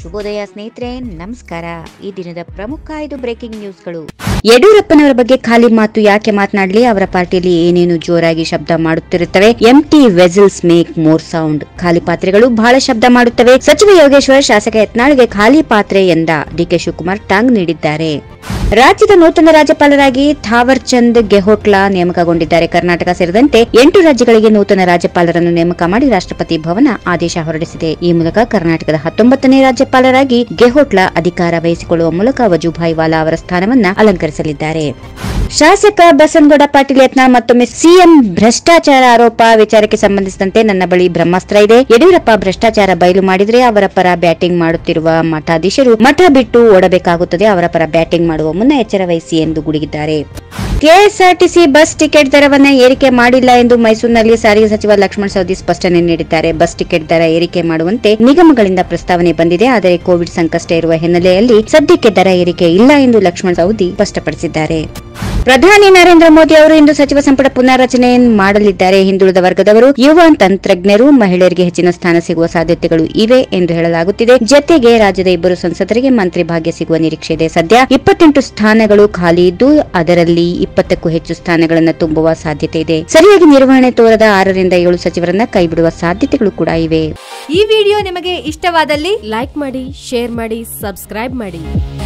ಶುಭೋದಯ ಸ್ನೇಹಿತರೆ ನಮಸ್ಕಾರ ಈ ದಿನದ ಪ್ರಮುಖ ಐದು ಬ್ರೇಕಿಂಗ್ ನ್ಯೂಸ್ಗಳು ಯಡಿಯೂರಪ್ಪನವರ ಬಗ್ಗೆ ಖಾಲಿ ಮಾತು ಯಾಕೆ ಮಾತನಾಡಲಿ ಅವರ ಪಾರ್ಟಿಯಲ್ಲಿ ಏನೇನು ಜೋರಾಗಿ ಶಬ್ದ ಮಾಡುತ್ತಿರುತ್ತವೆ empty vessels make more sound ಖಾಲಿ ಪಾತ್ರೆಗಳು ಬಹಳ ಶಬ್ದ ಮಾಡುತ್ತವೆ ಸಚಿವ ಯೋಗೇಶ್ವರ್ ಶಾಸಕ ಯತ್ನಾಳ್ಗೆ ಖಾಲಿ ಪಾತ್ರೆ ಎಂದ ಡಿಕೆ ಶಿವಕುಮಾರ್ ಟಾಂಗ್ ನೀಡಿದ್ದಾರೆ ರಾಜ್ಯದ ನೂತನ ರಾಜ್ಯಪಾಲರಾಗಿ ಥಾವರ್ ಚಂದ್ ಗೆಹೋಟ್ಲಾ ನೇಮಕಗೊಂಡಿದ್ದಾರೆ ಕರ್ನಾಟಕ ಸೇರಿದಂತೆ ಎಂಟು ರಾಜ್ಯಗಳಿಗೆ ನೂತನ ರಾಜ್ಯಪಾಲರನ್ನು ನೇಮಕ ಮಾಡಿ ರಾಷ್ಟ್ರಪತಿ ಭವನ ಆದೇಶ ಹೊರಡಿಸಿದೆ ಈ ಮೂಲಕ ಕರ್ನಾಟಕದ ಹತ್ತೊಂಬತ್ತನೇ ರಾಜ್ಯಪಾಲರಾಗಿ ಗೆಹೋಟ್ಲಾ ಅಧಿಕಾರ ವಹಿಸಿಕೊಳ್ಳುವ ಮೂಲಕ ವಜುಭಾಯಿ ವಾಲಾ ಅವರ ಸ್ಥಾನವನ್ನ ಅಲಂಕರಿಸಲಿದ್ದಾರೆ ಶಾಸಕ ಬಸನಗೌಡ ಪಾಟೀಲ್ ಯತ್ನಾಳ್ ಮತ್ತೊಮ್ಮೆ ಸಿಎಂ ಭ್ರಷ್ಟಾಚಾರ ಆರೋಪ ವಿಚಾರಕ್ಕೆ ಸಂಬಂಧಿಸಿದಂತೆ ನನ್ನ ಬಳಿ ಬ್ರಹ್ಮಾಸ್ತ್ರ ಇದೆ ಯಡಿಯೂರಪ್ಪ ಭ್ರಷ್ಟಾಚಾರ ಬಯಲು ಮಾಡಿದ್ರೆ ಅವರ ಪರ ಬ್ಯಾಟಿಂಗ್ ಮಾಡುತ್ತಿರುವ ಮಠಾಧೀಶರು ಮಠ ಬಿಟ್ಟು ಓಡಬೇಕಾಗುತ್ತದೆ ಅವರ ಪರ ಬ್ಯಾಟಿಂಗ್ ಮಾಡುವ ಮುನ್ನ ಎಚ್ಚರ ವಹಿಸಿ ಎಂದು ಗುಡುಗಿದ್ದಾರೆ ಕೆಎಸ್ಆರ್ಟಿಸಿ ಬಸ್ ಟಿಕೆಟ್ ದರವನ್ನ ಏರಿಕೆ ಮಾಡಿಲ್ಲ ಎಂದು ಮೈಸೂರಿನಲ್ಲಿ ಸಾರಿಗೆ ಸಚಿವ ಲಕ್ಷ್ಮಣ ಸವದಿ ಸ್ಪಷ್ಟನೆ ನೀಡಿದ್ದಾರೆ ಬಸ್ ಟಿಕೆಟ್ ದರ ಏರಿಕೆ ಮಾಡುವಂತೆ ನಿಗಮಗಳಿಂದ ಪ್ರಸ್ತಾವನೆ ಬಂದಿದೆ ಆದರೆ ಕೋವಿಡ್ ಸಂಕಷ್ಟ ಇರುವ ಹಿನ್ನೆಲೆಯಲ್ಲಿ ಸದ್ಯಕ್ಕೆ ದರ ಏರಿಕೆ ಇಲ್ಲ ಎಂದು ಲಕ್ಷ್ಮಣ ಸವದಿ ಸ್ಪಷ್ಟಪಡಿಸಿದ್ದಾರೆ ಪ್ರಧಾನಿ ನರೇಂದ್ರ ಮೋದಿ ಅವರು ಇಂದು ಸಚಿವ ಸಂಪುಟ ಪುನಾರಚನೆ ಮಾಡಲಿದ್ದಾರೆ ಹಿಂದುಳಿದ ವರ್ಗದವರು ಯುವ ತಂತ್ರಜ್ಞರು ಮಹಿಳೆಯರಿಗೆ ಹೆಚ್ಚಿನ ಸ್ಥಾನ ಸಿಗುವ ಸಾಧ್ಯತೆಗಳು ಇವೆ ಎಂದು ಹೇಳಲಾಗುತ್ತಿದೆ ಜತೆಗೆ ರಾಜ್ಯದ ಇಬ್ಬರು ಸಂಸದರಿಗೆ ಮಂತ್ರಿ ಭಾಗ್ಯ ಸಿಗುವ ನಿರೀಕ್ಷೆ ಇದೆ ಸದ್ಯ ಇಪ್ಪತ್ತೆಂಟು ಸ್ಥಾನಗಳು ಖಾಲಿ ಇದ್ದು ಅದರಲ್ಲಿ ಇಪ್ಪತ್ತಕ್ಕೂ ಹೆಚ್ಚು ಸ್ಥಾನಗಳನ್ನು ತುಂಬುವ ಸಾಧ್ಯತೆ ಇದೆ ಸರಿಯಾಗಿ ನಿರ್ವಹಣೆ ತೋರದ ಆರರಿಂದ ಏಳು ಸಚಿವರನ್ನ ಕೈಬಿಡುವ ಸಾಧ್ಯತೆಗಳು ಕೂಡ ಇವೆ ಈ ವಿಡಿಯೋ ನಿಮಗೆ ಇಷ್ಟವಾದಲ್ಲಿ ಲೈಕ್ ಮಾಡಿ ಶೇರ್ ಮಾಡಿ ಸಬ್ಸ್ಕ್ರೈಬ್ ಮಾಡಿ